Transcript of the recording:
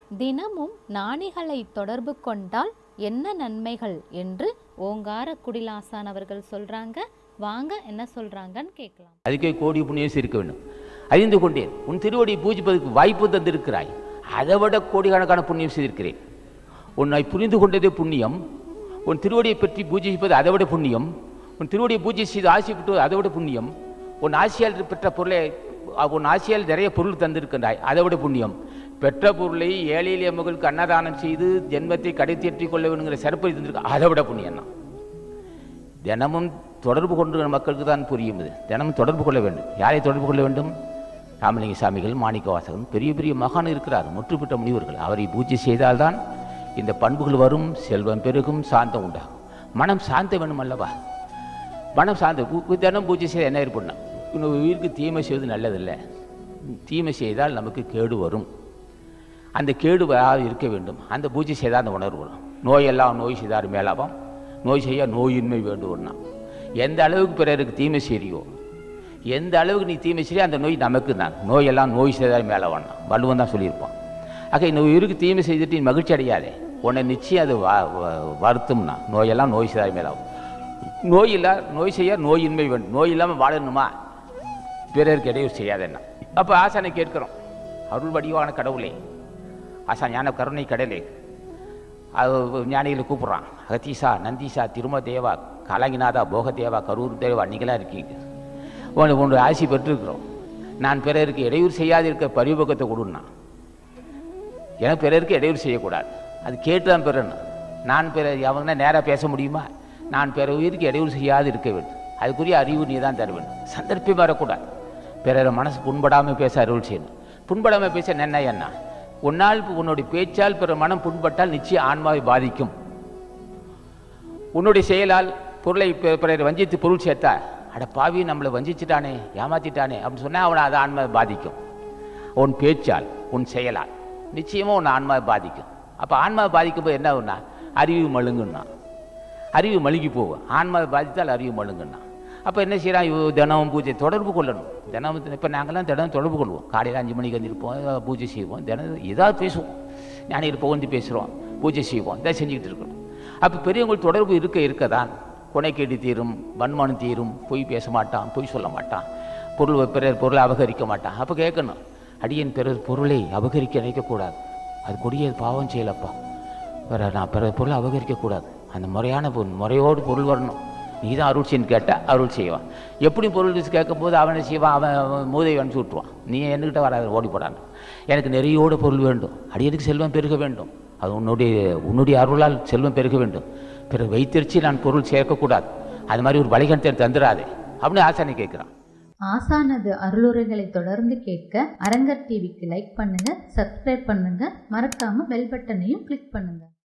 தினமும் ஞானிகளை தொடர்பு கொண்டால் என்ன நன்மைகள் என்று ஓங்கார குடிலாசான் அவர்கள் சொல்றாங்க வாங்க என்ன சொல்றாங்கன்னு கேட்கலாம் அதுக்கே கோடி புண்ணியம் சேர்க்க வேண்டும் அறிந்து கொண்டேன் உன் திருவடியை பூஜிப்பதற்கு வாய்ப்பு தந்திருக்கிறாய் அதை விட கோடிக்கணக்கான புண்ணியம் செய்திருக்கிறேன் உன்னை புரிந்து கொண்டதே புண்ணியம் உன் திருவடியை பற்றி பூஜிப்பது அதை விட புண்ணியம் உன் திருவடியை பூஜை செய்து ஆசை பெற்றது அதை விட புண்ணியம் உன் ஆசியால் பெற்ற பொருளை உன் ஆசியால் நிறைய பொருள் தந்திருக்கின்றாய் அதை விட புண்ணியம் பெற்ற பொருளை ஏழை எளிய மகளுக்கு அன்னதானம் செய்து ஜென்மத்தை கடை தேற்றிக் கொள்ள வேணுங்கிற சிறப்பை தந்திருக்க அதை விட புண்ணியம் தான் தினமும் தொடர்பு கொண்டு மக்களுக்கு தான் புரியும் இது தினமும் தொடர்பு கொள்ள வேண்டும் யாரை தொடர்பு கொள்ள வேண்டும் ராமலிங்க சாமிகள் மாணிக்க வாசகன் பெரிய பெரிய மகான் இருக்கிறார் முற்று பெற்ற முனிவர்கள் அவரை பூஜை செய்தால்தான் இந்த பண்புகள் வரும் செல்வம் பெருகும் சாந்தம் உண்டாகும் மனம் சாந்த வேணும் அல்லவா மனம் சாந்த பூ- பூ- தினம் பூஜை செய்ய என்ன ஏற்படணும் இன்னொரு உயிருக்கு தீமை செய்வது நல்லதில்லை தீமை செய்தால் நமக்கு கேடு வரும் அந்த கேடு வராது இருக்க வேண்டும் அந்த பூஜை செய்தால் அந்த உணர்வு வரும் நோயெல்லாம் நோய் செய்தார் மேலாவாம் நோய் செய்ய நோயின்மை வேண்டும்னா எந்த அளவுக்கு பிறருக்கு தீமை செய்றியோ எந்த அளவுக்கு நீ தீமை செய்ய அந்த நோய் நமக்கு தான் நோயெல்லாம் நோய் செய்தார் மேலே வேணாம் வள்ளுவன் தான் சொல்லியிருப்பான் ஆக இந்த உயிருக்கு தீமை செய்துட்டு நீ மகிழ்ச்சி அடையாதே உன்னை நிச்சயம் அது வ- வ- வருத்தும்னா நோயெல்லாம் நோய் செய்தார் மேலாகும் நோய் இல்லா நோய் செய்ய நோயின்மை வேண்டும் நோய் இல்லாமல் வாழணுமா பிறருக்கு இடையூறு செய்யாதேன்னா அப்போ ஆசானை கேட்கிறோம் அருள் வடிவான கடவுளே ஆசா ஞான கருணை கடலே அது ஞானிகளை கூப்பிட்றான் அகத்தீசா நந்தீசா திரும தேவா காலாங்கிநாதா போகதேவா கரூர் தேவா நீங்களாம் இருக்கீங்க உனக்கு ஒன்று ஆசி பெற்றிருக்கிறோம் நான் பிறருக்கு இடையூறு செய்யாதிருக்க பரிபக்கத்தை கொடுன்னா ஏன்னா பிறருக்கு இடையூறு செய்யக்கூடாது அது கேட்டு தான் பெறணும் நான் பிற அவங்க நேராக பேச முடியுமா நான் பிற உயிருக்கு இடையூறு செய்யாது இருக்க வேண்டும் அதுக்குரிய அறிவு நீ தான் தர வேண்டும் சந்தர்ப்பம் வரக்கூடாது பிறர் மனசு புண்படாமல் பேச அருள் செய்யணும் புண்படாமல் பேச என்ன என்ன உன்னால் உன்னுடைய பேச்சால் பிற மனம் புண்பட்டால் நிச்சயம் ஆன்மாவை பாதிக்கும் உன்னுடைய செயலால் பொருளை பிற- பிறரை வஞ்சித்து பொருள் சேர்த்தா அட பாவி நம்மளை வஞ்சிச்சிட்டானே ஏமாத்திட்டானே அப்படின்னு சொன்னால் அவனை அது ஆன்மாவை பாதிக்கும் உன் பேச்சால் உன் செயலால் நிச்சயமாக உன் ஆன்மாவை பாதிக்கும் அப்போ ஆன்மாவை பாதிக்கும் போது என்ன ஆகும்னா அறிவு மழுங்குன்னா அறிவு மழுங்கி போகும் ஆன்மாவை பாதித்தால் அறிவு மழுங்குன்னா அப்போ என்ன செய்யறான் இவ தினமும் பூஜை தொடர்பு கொள்ளணும் தினமும் இப்போ நாங்கள்லாம் தினம் தொடர்பு கொள்வோம் காலையில் அஞ்சு மணிக்கு வந்துருப்போம் பூஜை செய்வோம் தினம் ஏதாவது பேசுவோம் ஞானிகள் புகழ்ந்து பேசுகிறோம் பூஜை செய்வோம் இதை செஞ்சுக்கிட்டு இருக்கணும் அப்போ பெரியவங்கள் தொடர்பு இருக்க இருக்க தான் கொனைக்கேடு தீரும் வன்மனம் தீரும் பொய் பேச மாட்டான் பொய் சொல்ல மாட்டான் பொருள் பிறர் பொருளை அபகரிக்க மாட்டான் அப்போ கேட்கணும் அடியன் பிறர் பொருளை அபகரிக்க நினைக்கக்கூடாது அது கொடிய பாவம் செய்யலப்பா வேற நான் பிறர் பொருளை அபகரிக்கக்கூடாது அந்த முறையான பொருள் முறையோடு பொருள் வரணும் நீ தான் அருள் செய்யன்னு கேட்டால் அருள் செய்வான் எப்படி பொருள் கேட்கும் போது அவனை செய்வான் அவன் அவன் மூதை அனுப்பிச்சு விட்ருவான் நீ என்கிட்ட வராது ஓடி போடான்னு எனக்கு நிறையோட பொருள் வேண்டும் அடியனுக்கு செல்வம் பெருக வேண்டும் அது உன்னுடைய உன்னுடைய அருளால் செல்வம் பெருக வேண்டும் பிறகு வைத்திருச்சு நான் பொருள் சேர்க்கக்கூடாது அது மாதிரி ஒரு வழிகணத்தை தந்துடாதே அப்படின்னு ஆசானி கேட்குறான் ஆசானது அருளுரைகளை தொடர்ந்து கேட்க அரங்கர் டிவிக்கு லைக் பண்ணுங்க சப்ஸ்கிரைப் பண்ணுங்க மறக்காம பெல் பட்டனையும் கிளிக் பண்ணுங்க